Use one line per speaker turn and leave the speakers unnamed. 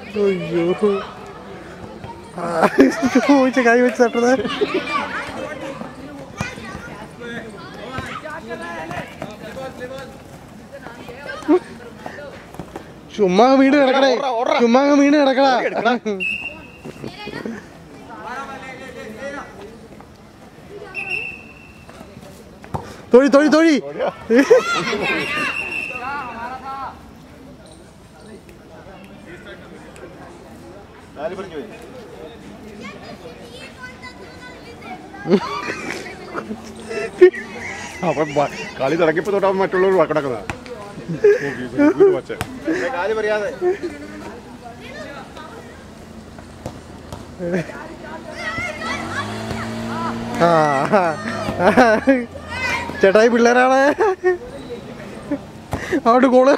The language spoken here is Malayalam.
അയ്യോ ആ, ചോദിച്ച കൈ വെച്ച് തട്ടത് ചുമ്മാ അങ്ങ് വീണ് കിടക്കണേ ചുമ്മാ അങ്ങ് വീണ് കിടക്കടാ തൊഴി തൊഴി തൊഴി
അപ്പൊ ബ- കളി തുടങ്ങിയപ്പോ തൊട്ടാ മറ്റുള്ളവർ കിടക്കുന്ന കാല് പറയാതെ
ആ ചേട്ടായി പിള്ളേരാണ് അവിടെ കോള്